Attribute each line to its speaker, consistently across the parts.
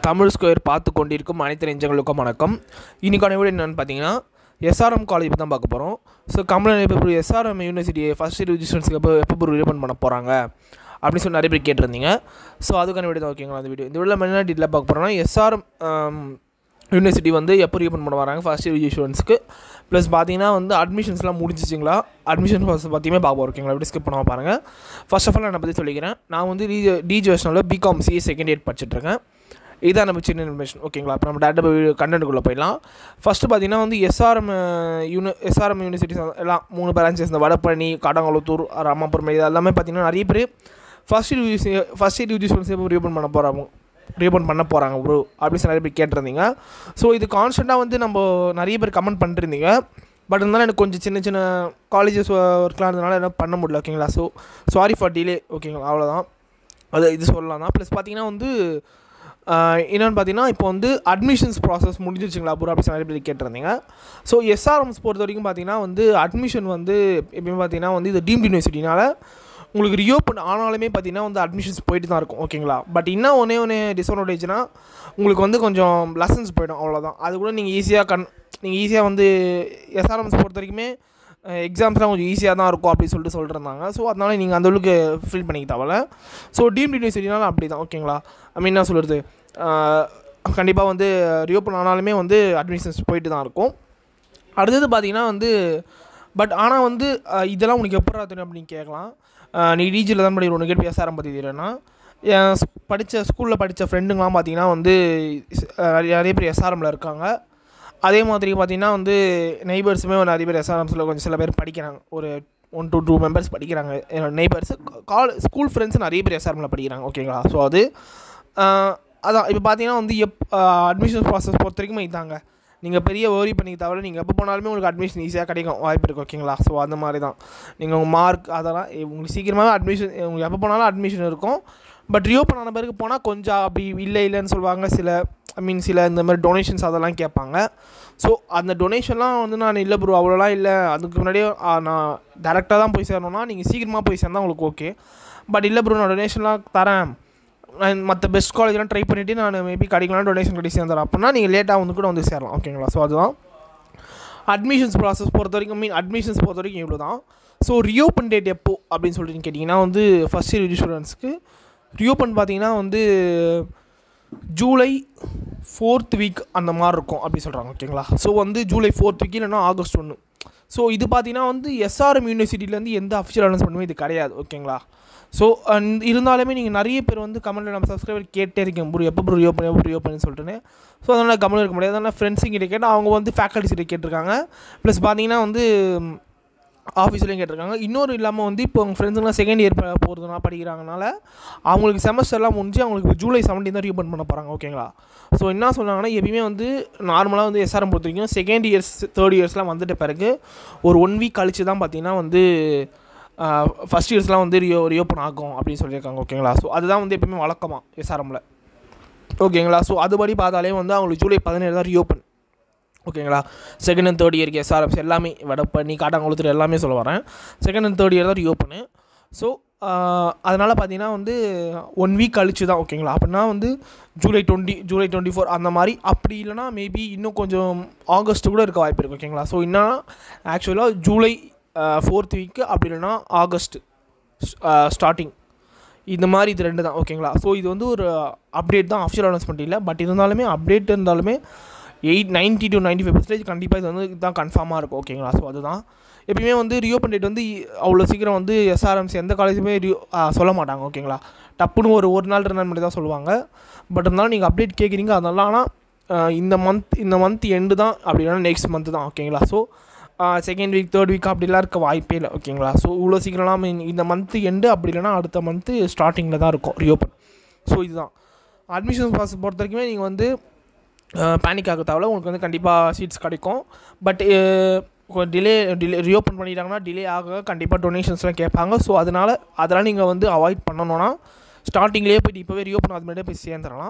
Speaker 1: Tamil square பார்த்து கொண்டிருக்கும் அனைத்து நெஞ்சங்களுக்கும் வணக்கம் இன்னைக்கான வீடியோ என்னென்னு பார்த்தீங்கன்னா எஸ்ஆர்எம் காலேஜ் பற்றி தான் பார்க்க போகிறோம் ஸோ கமலன் இப்போ எஸ்ஆர்எம் யூனிவர்சிட்டி ஃபஸ்ட் இயர் ரிஜிஸ்ட்ரன்ஸ்க்கு எப்போ எப்போ ரீபன் பண்ண போகிறாங்க அப்படின்னு சொல்லி நிறைய பேர் கேட்டிருந்தீங்க ஸோ அதுக்கான வீடியோ தான் ஓகேங்களா அந்த வீடியோ இந்த வீடியோ என்ன டீட்டெயிலாக பார்க்க போகிறோம்னா எஸ்ஆர்எம் யூனிவர்சிட்டி வந்து எப்போ ரீபன் பண்ண வராங்க ஃபஸ்ட் இயர் ஸ்டூடெண்ட்ஸ்க்கு ப்ளஸ் பார்த்தீங்கன்னா வந்து அட்மிஷன்ஸ்லாம் முடிஞ்சிச்சிங்களா அட்மிஷன் ப்ராசஸ் பற்றியுமே பார்க்க ஓகேங்களா எப்படி ஸ்கிப் பண்ணாமல் பாருங்கள் ஃபர்ஸ்ட் ஆஃப் ஆல் நான் பற்றி சொல்லிக்கிறேன் நான் வந்து டி டிஜிஎஸ்னில் பிகாம் சிஏ செகண்ட் இயர் படிச்சுட்ருக்கேன் இதான் நம்ம சின்ன இன்ஃபர்மேஷன் ஓகேங்களா இப்போ நம்ம டேட்டா கண்டென்ட்டுக்குள்ளே போயிடலாம் ஃபஸ்ட்டு பார்த்தீங்கன்னா வந்து எஸ்ஆர்எம் யூனி எஸ்ஆர்எம் யூனிவர்சிட்டிஸ் எல்லாம் மூணு பிரான்ச்சஸ் இந்த வடபழனி காடங்குளத்தூர் ராமாபுரம் இது எல்லாமே பார்த்தீங்கன்னா நிறைய பேர் first year UG first year UG students எப்போ ரீபன் பண்ண போகிறாங்க ரீபன் பண்ண போகிறாங்க ப்ரோ அப்படின்னு நிறைய பேர் கேட்டிருந்தீங்க ஸோ இது கான்ஸ்டண்ட்டாக வந்து நம்ம நிறைய பேர் கமெண்ட் பண்ணிருந்தீங்க பட் இருந்தாலும் எனக்கு கொஞ்சம் சின்ன சின்ன காலேஜஸ் ஒர்க்லாம் இருந்தனால என்ன பண்ண முடியல ஓகேங்களா ஸோ சாரி ஃபார் டிலே ஓகேங்களா அவ்வளோதான் அது இது சொல்லலாம் தான் ப்ளஸ் பார்த்தீங்கன்னா வந்து என்னென்னு பார்த்தீங்கன்னா இப்போ வந்து அட்மிஷன்ஸ் ப்ராசஸ் முடிஞ்சிருச்சுங்களா ப்ரோ அப்படி நிறைய பேர் கேட்டிருந்தீங்க ஸோ எஸ்ஆர்எம்ஸ் பொறுத்த வரைக்கும் பார்த்தீங்கன்னா வந்து அட்மிஷன் வந்து எப்பயுமே பார்த்தீங்கன்னா வந்து இது டீம்டு யூனிவர்சிட்டினால உங்களுக்கு ரியோப்பன் ஆனாலுமே பார்த்தீங்கன்னா வந்து அட்மிஷன்ஸ் போயிட்டு தான் இருக்கும் ஓகேங்களா பட் இன்னும் ஒன்றே ஒன்று டிஸ்அட்வான்டேஜ்னால் உங்களுக்கு வந்து கொஞ்சம் லெசன்ஸ் போயிடும் அவ்வளோதான் அது கூட நீங்கள் ஈஸியாக கண் நீங்கள் ஈஸியாக வந்து எஸ்ஆர்எம்ஸ் பொறுத்த வரைக்குமே எக்ஸாம்ஸ்லாம் கொஞ்சம் ஈஸியாக தான் இருக்கும் அப்படின்னு சொல்லிட்டு சொல்லிருந்தாங்க ஸோ அதனால் நீங்கள் அந்தளவுக்கு ஃபீல் பண்ணிக்க தேவையில்ல ஸோ டீம் யூனிவர்சிட்டினாலும் அப்படி தான் ஓகேங்களா ஐ மீன் என்ன சொல்கிறது கண்டிப்பாக வந்து ரியோப்பன் ஆனாலுமே வந்து அட்மிஷன்ஸ் போயிட்டு தான் இருக்கும் அடுத்தது பார்த்தீங்கன்னா வந்து பட் ஆனால் வந்து இதெல்லாம் உனக்கு எப்போ தெரியும் அப்படின்னு கேட்கலாம் நீ டிஜியில் தான் படி உனக்கு எப்படி எஸ்ஆர்எம் பற்றி தெரியலன்னா என் படித்த ஸ்கூலில் படித்த ஃப்ரெண்டுங்களாம் பார்த்தீங்கன்னா வந்து நிறைய பேர் எஸ்ஆர்எம்மில் இருக்காங்க அதே மாதிரி பார்த்தீங்கன்னா வந்து நெய்பர்ஸுமே நிறைய பேர் எஸ்ஆர்எம்ஸில் கொஞ்சம் சில பேர் படிக்கிறாங்க ஒரு ஒன் டு டூ மெம்பர்ஸ் படிக்கிறாங்க என்னோட நெய்பர்ஸ் கால் ஸ்கூல் ஃப்ரெண்ட்ஸ் நிறைய பேர் எஸ்ஆர்எம்மில் படிக்கிறாங்க ஓகேங்களா ஸோ அது அதான் இப்போ பார்த்தீங்கன்னா வந்து எப் அட்மிஷன் ப்ராசஸ் பொறுத்த வரைக்கும் இதாங்க நீங்கள் பெரிய ஓரி பண்ணிக்க தவிர நீங்கள் எப்போ போனாலுமே உங்களுக்கு அட்மிஷன் ஈஸியாக கிடைக்கும் வாய்ப்பு இருக்குது ஓகேங்களா ஸோ அந்த மாதிரி தான் நீங்கள் உங்கள் மார்க் அதெல்லாம் உங்களுக்கு சீக்கிரமாகவே அட்மிஷன் உங்களுக்கு எப்போ போனாலும் அட்மிஷன் இருக்கும் பட் ரியோப்பன் ஆன பிறகு போனால் கொஞ்சம் அப்படி இல்லை இல்லைன்னு சொல்லுவாங்க சில ஐ மீன் சில இந்த மாதிரி டொனேஷன்ஸ் அதெல்லாம் கேட்பாங்க ஸோ அந்த டொனேஷன்லாம் வந்து நான் இல்லை ப்ரோ அவ்வளோலாம் இல்லை அதுக்கு முன்னாடியே நான் டேரெக்டாக தான் போய் சேரணும்னா நீங்கள் சீக்கிரமாக போய் சேர்ந்தால் உங்களுக்கு ஓகே பட் இல்லை ப்ரோ நான் டொனேஷன்லாம் தரேன் நான் மற்ற பெஸ்ட் காலேஜ்லாம் ட்ரை பண்ணிவிட்டு நான் மேபி கிடைக்கலாம் டொனேஷன் கட்டி சேர்ந்துறேன் அப்படின்னா நீங்கள் லேட்டாக வந்து கூட வந்து சேரலாம் ஓகேங்களா ஸோ அதுதான் அட்மிஷன்ஸ் ப்ராசஸ் பொறுத்த வரைக்கும் மீன் அட்மிஷன்ஸ் பொறுத்த வரைக்கும் இவ்வளோ தான் ஸோ ரியோப்பன் டேட் எப்போ அப்படின்னு சொல்லிட்டு கேட்டிங்கன்னா வந்து ஃபஸ்ட் இயர் ஸ்டூடெண்ட்ஸ்க்கு ரியோப்பன் பார்த்தீங்கன்னா வந்து ஜூலை ஃபோர்த் வீக் அந்த மாதிரி இருக்கும் அப்படி சொல்கிறாங்க ஓகேங்களா ஸோ வந்து ஜூலை ஃபோர்த் வீக் இல்லைனா ஆகஸ்ட் ஒன்று ஸோ இது பார்த்தீங்கன்னா வந்து எஸ்ஆர்எம் யூனிவர்சிட்டியிலேருந்து எந்த அஃபிஷியல் அனௌன்ஸ்மெண்ட்டுமே இது கிடையாது ஓகேங்களா ஸோ இருந்தாலுமே நீங்கள் நிறைய பேர் வந்து கமெண்ட்டில் நம்ம சப்ஸ்கிரைபர் கேட்டே இருக்கேன் ப்ரோ எப்போ ப்ரோ ரியோப்பன் எப்போ ரியோப்பன் சொல்லிட்டுன்னு ஸோ அதனால் கமெண்ட் இருக்க முடியாது அதனால் ஃப்ரெண்ட்ஸுங்கிட்ட கேட்டால் அவங்க வந்து ஃபேக்கல்டிஸ் கிட்ட கேட்டிருக்காங்க ப்ளஸ் பார்த்தீங்கன்னா வந்து ஆஃபீஸ்லேயும் கேட்டிருக்காங்க இன்னொரு இல்லாமல் வந்து இப்போ உங்கள் ஃப்ரெண்ட்ஸுங்களாம் செகண்ட் இயர் போகிறதுனா படிக்கிறாங்கனால அவங்களுக்கு செமஸ்டர்லாம் முடிஞ்சு அவங்களுக்கு ஜூலை செவன்டீன் தான் ரீபன் பண்ண போகிறாங்க ஓகேங்களா ஸோ என்ன சொன்னாங்கன்னா எப்பயுமே வந்து நார்மலாக வந்து எஸ்ஆர்எம் பொறுத்த வரைக்கும் செகண்ட் இயர்ஸ் தேர்ட் இயர்ஸ்லாம் வந்துட்ட பிறகு ஒரு ஒன் வீக் கழிச்சு தான் பார்த்தீங்கன்னா வந்து ஃபஸ்ட் இயர்ஸ்லாம் வந்து ரியோ ரியோப்பன் ஆகும் அப்படின்னு சொல்லியிருக்காங்க ஓகேங்களா ஸோ அதுதான் வந்து எப்பவுமே வழக்கமாக எஸ்ஆர்எம்மில் ஓகேங்களா ஸோ அதுபடி பார்த்தாலே வந்து அவங்களுக்கு ஜூலை பதினேழு தான் ரியோப்பன் ஓகேங்களா செகண்ட் அண்ட் தேர்ட் இயருக்கு எஸ்ஆர்எஃப்ஸ் எல்லாமே வடப்பண்ணி காட்டாங்குளத்தூர் எல்லாமே சொல்ல வரேன் செகண்ட் அண்ட் தேர்ட் இயர் தான் ரியோப்பனு ஸோ அதனால் பார்த்தீங்கன்னா வந்து ஒன் வீக் கழிச்சு தான் ஓகேங்களா அப்படின்னா வந்து July twenty July twenty four அந்த மாதிரி அப்படி இல்லைனா மேபி இன்னும் கொஞ்சம் ஆகஸ்ட்டு கூட இருக்க வாய்ப்பு இருக்குது ஓகேங்களா ஸோ இன்னும் ஆக்சுவலாக ஜூலை ஃபோர்த் வீக்கு அப்படி இல்லைனா ஆகஸ்ட் ஸ்டார்டிங் இந்த மாதிரி இது ரெண்டு தான் ஓகேங்களா ஸோ இது வந்து ஒரு அப்டேட் தான் அஃபிஷியல் அனௌன்ஸ்மெண்ட் இல்லை பட் இருந்தாலுமே அப்டேட் இருந்தாலுமே eight ninety to ninety five percentage கண்டிப்பாக இது வந்து இதுதான் கன்ஃபார்மாக இருக்கும் ஓகேங்களா ஸோ அதுதான் எப்பயுமே வந்து ரியோப்பன் டேட் வந்து அவ்வளோ சீக்கிரம் வந்து எஸ்ஆர்எம்ஸ் எந்த காலேஜுமே ரியோ சொல்ல மாட்டாங்க ஓகேங்களா டப்புன்னு ஒரு ஒரு நாள் ரெண்டு நாள் மட்டும் தான் சொல்லுவாங்க பட் இருந்தாலும் நீங்கள் அப்டேட் கேட்குறீங்க அதெல்லாம் ஆனால் இந்த மந்த் இந்த மந்த் எண்டு தான் அப்படின்னா நெக்ஸ்ட் மந்த் தான் ஓகேங்களா so second week third week அப்படிலாம் இருக்க வாய்ப்பே இல்லை ஓகேங்களா ஸோ இவ்வளோ சீக்கிரம்லாம் இந்த மந்த்து எண்டு அப்படி இல்லைனா அடுத்த மந்த்து ஸ்டார்டிங்கில் தான் இருக்கும் ரியோப்பன் ஸோ இதுதான் அட்மிஷன் ப்ராசஸ் பொறுத்த வரைக்குமே நீங்கள் வந்து பேனிக் ஆக தேவையில்ல உங்களுக்கு வந்து கண்டிப்பாக சீட்ஸ் கிடைக்கும் பட் டிலே டிலே ரீஓப்பன் பண்ணிட்டாங்கன்னா டிலே ஆக கண்டிப்பாக டொனேஷன்ஸ்லாம் கேட்பாங்க ஸோ அதனால் அதெல்லாம் நீங்கள் வந்து அவாய்ட் பண்ணணுன்னா ஸ்டார்டிங்லேயே போய்ட்டு இப்போவே ரீஓப்பன் அது முன்னாடியே போய் சேர்ந்துடலாம்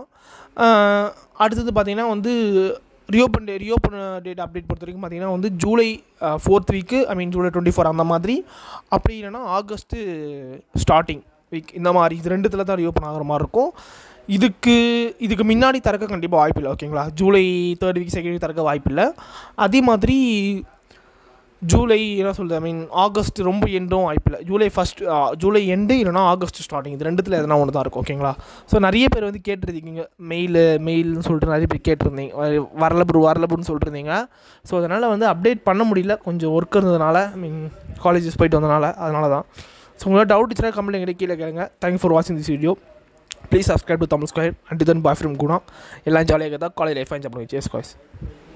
Speaker 1: அடுத்தது பார்த்திங்கன்னா வந்து reopen day reopen date update பொறுத்த வரைக்கும் பார்த்தீங்கன்னா வந்து July fourth week I mean July twenty four அந்த மாதிரி அப்படி இல்லைன்னா ஆகஸ்ட்டு ஸ்டார்டிங் வீக் இந்த மாதிரி இது ரெண்டுத்தில் தான் ரியோப்பன் ஆகிற மாதிரி இருக்கும் இதுக்கு இதுக்கு முன்னாடி திறக்க கண்டிப்பாக வாய்ப்பில்லை ஓகேங்களா July third week second week திறக்க வாய்ப்பில்லை அதே மாதிரி ஜூலை என்ன சொல்கிறது ஐ மீன் ஆகஸ்ட் ரொம்ப எண்டும் வாய்ப்பில்லை ஜூலை ஃபஸ்ட் ஜூலை எண்டு இல்லைனா ஆகஸ்ட் ஸ்டார்டிங் இது ரெண்டுத்தில் எதனா ஒன்று தான் இருக்கும் ஓகேங்களா ஸோ நிறைய பேர் வந்து கேட்டிருந்தீங்க மெயிலு மெயில்னு சொல்லிட்டு நிறைய பேர் கேட்டிருந்தீங்க வ- வரல ப்ரோ வரல ப்ரோன்னு சொல்லிட்டுருந்தீங்க ஸோ அதனால் வந்து அப்டேட் பண்ண முடியல கொஞ்சம் ஒர்க் இருந்ததுனால ஐ மீன் காலேஜஸ் போயிட்டு வந்தனால அதனால தான் ஸோ உங்களுக்கு டவுட் இருந்துச்சுன்னா கமெண்ட் எங்கிட்ட கீழே கேளுங்க தேங்க்யூ ஃபார் வாட்சிங் this video please subscribe to Tamil square and then bye from Guna எல்லாம் ஜாலியாக தான் காலேஜ் லைஃப் என்ஜாய் பண்ணுங்க சேஸ் காய்ஸ்